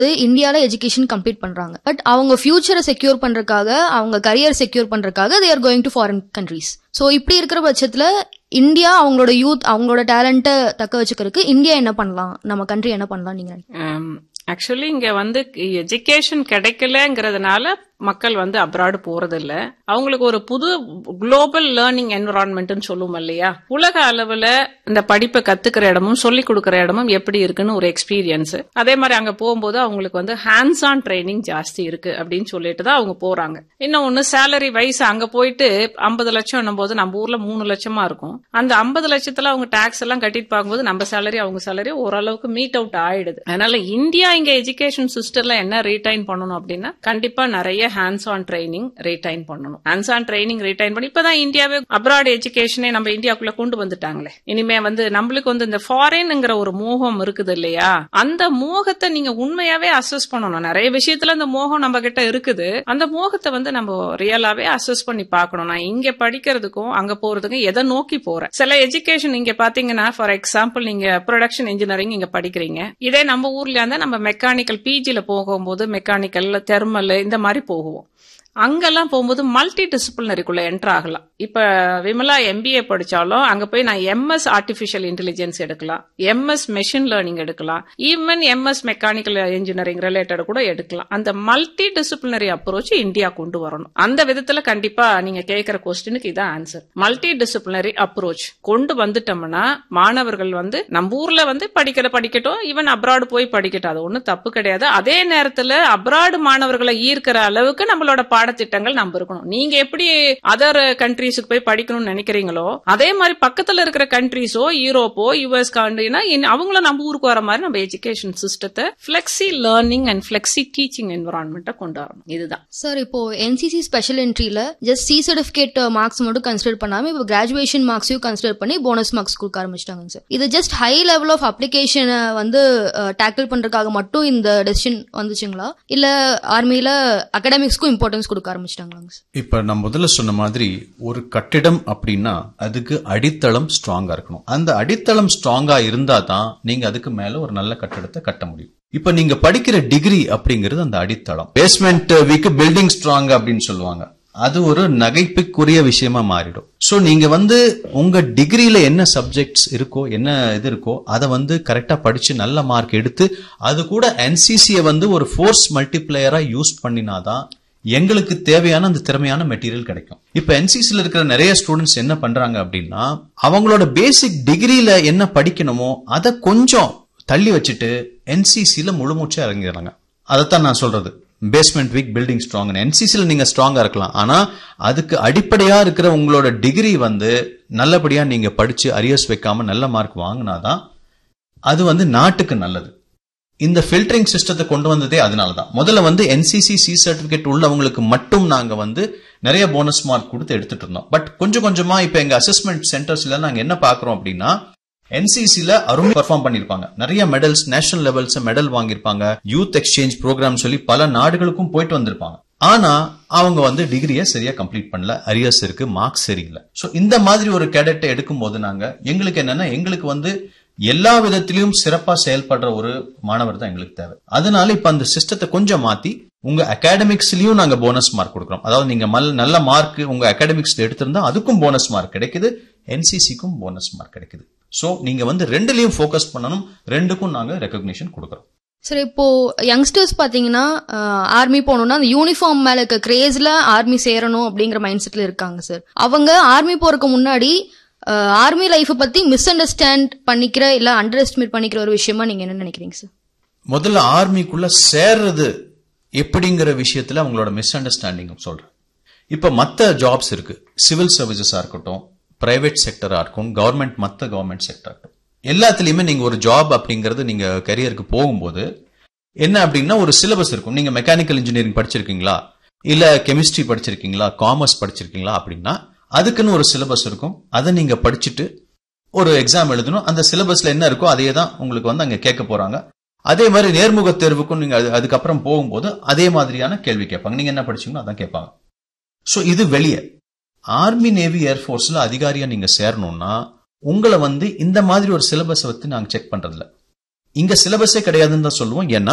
இந்தியால education complete பண்றாங்க but அவங்க ஃபியூச்சரை செக்யூர் பண்றதுக்காக அவங்க கரியர் செக்யூர் பண்றதுக்காக they are going to foreign countries so இப்படி இருக்கிற பட்சத்துல இந்தியா அவங்களோட யூத் அவங்களோட டேலண்ட்டை தக்க வச்சுக்கிறதுக்கு இந்தியா என்ன பண்ணலாம் நம்ம கண்ட்ரி என்ன பண்ணலாம் நீங்க நினைக்கிறீங்க? ஆக்சுவலி இங்க வந்து எஜுகேஷன் கிடைக்கலங்கிறதுனால மக்கள் வந்து அப்ராடு போறது இல்ல அவங்களுக்கு ஒரு புது குளோபல் லேர்னிங் என்விரான்மெண்ட்னு சொல்லுவோம் இல்லையா உலக அளவுல இந்த படிப்பை கத்துக்கிற இடமும் சொல்லி கொடுக்கிற இடமும் எப்படி இருக்குன்னு ஒரு எக்ஸ்பீரியன்ஸ் அதே மாதிரி அங்க போகும்போது அவங்களுக்கு வந்து ஹேண்ட்ஸ் ஆன் ட்ரைனிங் ஜாஸ்தி இருக்கு அப்படின்னு சொல்லிட்டு தான் அவங்க போறாங்க இன்னும் ஒன்னு சேலரி வைஸ் அங்க போயிட்டு ஐம்பது லட்சம் போது நம்ம ஊர்ல மூணு லட்சமா இருக்கும் அந்த ஐம்பது லட்சத்துல அவங்க டாக்ஸ் எல்லாம் கட்டிட்டு பார்க்கும்போது நம்ம சேலரி அவங்க சேலரி ஓரளவுக்கு மீட் அவுட் ஆயிடுது அதனால இந்தியா இங்க எஜுகேஷன் சிஸ்டம்ல என்ன ரீடைன் பண்ணணும் அப்படின்னா கண்டிப்பா நிறைய ஹேண்ட்ஸ் ஆன் ட்ரைனிங் ரீடைன் பண்ணணும் ஹேண்ட்ஸ் ஆன் ட்ரைனிங் ரீடைன் பண்ணி இப்பதான் இந்தியாவே அப்ராட் எஜுகேஷனே நம்ம இந்தியாக்குள்ள கொண்டு வந்துட்டாங்களே இனிமே வந்து நம்மளுக்கு வந்து இந்த ஃபாரின்ங்கிற ஒரு மோகம் இருக்குது இல்லையா அந்த மோகத்தை நீங்க உண்மையாவே அசஸ் பண்ணணும் நிறைய விஷயத்துல அந்த மோகம் நம்ம கிட்ட இருக்குது அந்த மோகத்தை வந்து நம்ம ரியலாவே அசஸ் பண்ணி பார்க்கணும் நான் இங்க படிக்கிறதுக்கும் அங்க போறதுக்கும் எதை நோக்கி போறேன் சில எஜுகேஷன் இங்க பாத்தீங்கன்னா ஃபார் எக்ஸாம்பிள் நீங்க ப்ரொடக்ஷன் இன்ஜினியரிங் இங்க படிக்கிறீங்க இதே நம்ம ஊர்ல இருந்தா நம்ம மெக்கானிக்கல் பிஜில போகும்போது மெக்கானிக்கல் தெர்மல் இந்த மாதிரி போகுவோம் அங்கெல்லாம் போகும்போது மல்டி டிசிப்ளினரிக்குள்ள என்டர் ஆகலாம் இப்ப விமலா எம்பிஏ படிச்சாலும் அங்க போய் நான் எம்எஸ் ஆர்டிபிஷியல் இன்டெலிஜென்ஸ் எடுக்கலாம் எம்எஸ் மெஷின் லேர்னிங் எடுக்கலாம் even MS mechanical engineering related கூட எடுக்கலாம் அந்த மல்டி டிசிப்ளினரி அப்ரோச் இந்தியா கொண்டு வரணும் அந்த விதத்துல கண்டிப்பா நீங்க கேட்கிற கொஸ்டினுக்கு இதான் ஆன்சர் மல்டி டிசிப்ளினரி அப்ரோச் கொண்டு வந்துட்டோம்னா மாணவர்கள் வந்து நம்ம ஊர்ல வந்து படிக்கிற படிக்கட்டும் ஈவன் அப்ராடு போய் படிக்கட்டும் அது ஒண்ணும் தப்பு கிடையாது அதே நேரத்துல அப்ராடு மாணவர்களை ஈர்க்கிற அளவுக்கு நம்மளோட பாடத்திட்டங்கள் நம்ம இருக்கணும் நீங்க எப்படி அதர் கண்ட்ரீஸுக்கு போய் படிக்கணும்னு நினைக்கிறீங்களோ அதே மாதிரி பக்கத்துல இருக்கிற கண்ட்ரீஸோ யூரோப்போ யூஎஸ் கண்ட்ரினா அவங்களும் நம்ம ஊருக்கு வர மாதிரி நம்ம எஜுகேஷன் சிஸ்டத்தை flexi learning and flexi teaching என்வரான்மெண்ட்டை கொண்டு வரணும் இதுதான் சார் இப்போ என்சிசி ஸ்பெஷல் என்ட்ரில ஜஸ்ட் சி சர்டிபிகேட் மார்க்ஸ் மட்டும் கன்சிடர் பண்ணாம இப்போ கிராஜுவேஷன் மார்க்ஸையும் கன்சிடர் பண்ணி போனஸ் மார்க்ஸ் கொடுக்க ஆரம்பிச்சிட்டாங்க சார் இது ஜஸ்ட் ஹை லெவல் ஆஃப் அப்ளிகேஷனை வந்து டேக்கிள் பண்றதுக்காக மட்டும் இந்த டெசிஷன் வந்துச்சுங்களா இல்ல ஆர்மியில அகாடமிக்ஸ்க்கும் இம்பார்ட்டன்ஸ் கொடுக்க ஆரம்பிச்சிட்டாங்களாங்க சார் இப்ப நான் முதல்ல சொன்ன மாதிரி ஒரு கட்டிடம் அப்படின்னா அதுக்கு அடித்தளம் ஸ்ட்ராங்கா இருக்கணும் அந்த அடித்தளம் ஸ்ட்ராங்கா இருந்தா தான் நீங்க அதுக்கு மேல ஒரு நல்ல கட்டடத்தை கட்ட முடியும் இப்ப நீங்க படிக்கிற டிகிரி அப்படிங்கிறது அந்த அடித்தளம் பேஸ்மெண்ட் வீக்கு பில்டிங் ஸ்ட்ராங் அப்படின்னு சொல்லுவாங்க அது ஒரு நகைப்புக்குரிய விஷயமா மாறிடும் சோ நீங்க வந்து உங்க டிகிரியில என்ன சப்ஜெக்ட்ஸ் இருக்கோ என்ன இது இருக்கோ அதை வந்து கரெக்டா படிச்சு நல்ல மார்க் எடுத்து அது கூட என்சிசியை வந்து ஒரு ஃபோர்ஸ் மல்டிப்ளேயரா யூஸ் பண்ணினாதான் எங்களுக்கு தேவையான அந்த திறமையான மெட்டீரியல் கிடைக்கும் இப்ப என்சிசில இருக்கிற நிறைய ஸ்டூடெண்ட்ஸ் என்ன பண்றாங்க அப்படின்னா அவங்களோட பேசிக் டிகிரியில என்ன படிக்கணுமோ அதை கொஞ்சம் தள்ளி வச்சுட்டு என்சிசில முழுமூச்சா இறங்கிடுறாங்க அதைத்தான் நான் சொல்றது பேஸ்மெண்ட் வீக் பில்டிங் ஸ்ட்ராங் என்சிசில நீங்க ஸ்ட்ராங்கா இருக்கலாம் ஆனா அதுக்கு அடிப்படையா இருக்கிற உங்களோட டிகிரி வந்து நல்லபடியா நீங்க படிச்சு அரியர்ஸ் வைக்காம நல்ல மார்க் வாங்கினாதான் அது வந்து நாட்டுக்கு நல்லது இந்த ஃபில்டரிங் சிஸ்டத்தை கொண்டு வந்ததே அதனால தான் முதல்ல வந்து என்சிசி சி சர்டிபிகேட் உள்ளவங்களுக்கு மட்டும் நாங்க வந்து நிறைய போனஸ் மார்க் கொடுத்து எடுத்துட்டு இருந்தோம் பட் கொஞ்சம் கொஞ்சமா இப்ப எங்க அசஸ்மெண்ட் சென்டர்ஸ்ல நாங்க என்ன பாக்குறோம் அப்படின்னா என்சிசில அருமை பர்ஃபார்ம் பண்ணிருப்பாங்க நிறைய மெடல்ஸ் நேஷனல் லெவல்ஸ் மெடல் வாங்கியிருப்பாங்க யூத் எக்ஸ்சேஞ்ச் ப்ரோக்ராம் சொல்லி பல நாடுகளுக்கும் போயிட்டு வந்திருப்பாங்க ஆனா அவங்க வந்து டிகிரியை சரியா கம்ப்ளீட் பண்ணல அரியர்ஸ் இருக்கு மார்க்ஸ் சரியில்லை சோ இந்த மாதிரி ஒரு கேடட்டை எடுக்கும் போது நாங்க எங்களுக்கு என்னன்னா எங்களுக்கு வந்து எல்லா விதத்திலையும் சிறப்பா செயல்படுற ஒரு மாணவர் தான் எங்களுக்கு தேவை அதனால இப்ப அந்த சிஸ்டத்தை கொஞ்சம் மாத்தி உங்க அகாடமிக்ஸ்லயும் நாங்க போனஸ் மார்க் கொடுக்குறோம் அதாவது நீங்க மல்- நல்ல மார்க் உங்க அகாடமிக்ஸ்ல எடுத்திருந்தா அதுக்கும் போனஸ் மார்க் கிடைக்குது என்சிசிக்கும் போனஸ் மார்க் கிடைக்குது சோ நீங்க வந்து ரெண்டுலயும் ஃபோக்கஸ் பண்ணணும் ரெண்டுக்கும் நாங்க ரெக்கக்னிஷன் கொடுக்குறோம் சார் இப்போ யங்ஸ்டர்ஸ் பாத்தீங்கன்னா ஆர்மி போகணும்னா அந்த யூனிஃபார்ம் மேல இருக்க கிரேஸ்ல ஆர்மி சேரணும் அப்படிங்கிற மைண்ட் செட்ல இருக்காங்க சார் அவங்க ஆர்மி போறதுக்கு முன்னாடி ஆர்மி லைஃப் பத்தி மிஸ் அண்டர்ஸ்டாண்ட் பண்ணிக்கிற இல்ல அண்டர் எஸ்டிமேட் பண்ணிக்கிற ஒரு விஷயமா நீங்க என்ன நினைக்கிறீங்க சார் முதல்ல ஆர்மிக்குள்ள சேர்றது எப்படிங்கிற விஷயத்துல அவங்களோட மிஸ் அண்டர்ஸ்டாண்டிங் சொல்றேன் இப்ப மத்த ஜாப்ஸ் இருக்கு சிவில் சர்வீசஸா இருக்கட்டும் பிரைவேட் செக்டரா இருக்கும் கவர்மெண்ட் மத்த கவர்மெண்ட் செக்டரா இருக்கட்டும் எல்லாத்துலயுமே நீங்க ஒரு ஜாப் அப்படிங்கறது நீங்க கரியருக்கு போகும்போது என்ன அப்படின்னா ஒரு சிலபஸ் இருக்கும் நீங்க மெக்கானிக்கல் இன்ஜினியரிங் படிச்சிருக்கீங்களா இல்ல கெமிஸ்ட்ரி படிச்சிருக்கீங்களா காமர்ஸ் படிச்சிருக்கீங்களா அப்படின்னா அதுக்குன்னு ஒரு சிலபஸ் இருக்கும் அதை நீங்க படிச்சுட்டு ஒரு எக்ஸாம் எழுதணும் அந்த சிலபஸ்ல என்ன இருக்கோ அதே தான் உங்களுக்கு வந்து அங்க கேட்க போறாங்க அதே மாதிரி நேர்முக தேர்வுக்கும் நீங்க அது- அதுக்கப்புறம் போகும்போது அதே மாதிரியான கேள்வி கேட்பாங்க நீங்க என்ன படிச்சீங்களோ அதான் கேட்பாங்க சோ இது வெளியே ஆர்மி நேவி ஏர்ஃபோர்ஸ்ல அதிகாரியா நீங்க சேரணும்னா உங்களை வந்து இந்த மாதிரி ஒரு சிலபஸை வச்சு நாங்க செக் பண்றதில்ல இங்க சிலபஸே கிடையாதுன்னு தான் சொல்லுவோம் ஏன்னா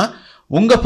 உங்க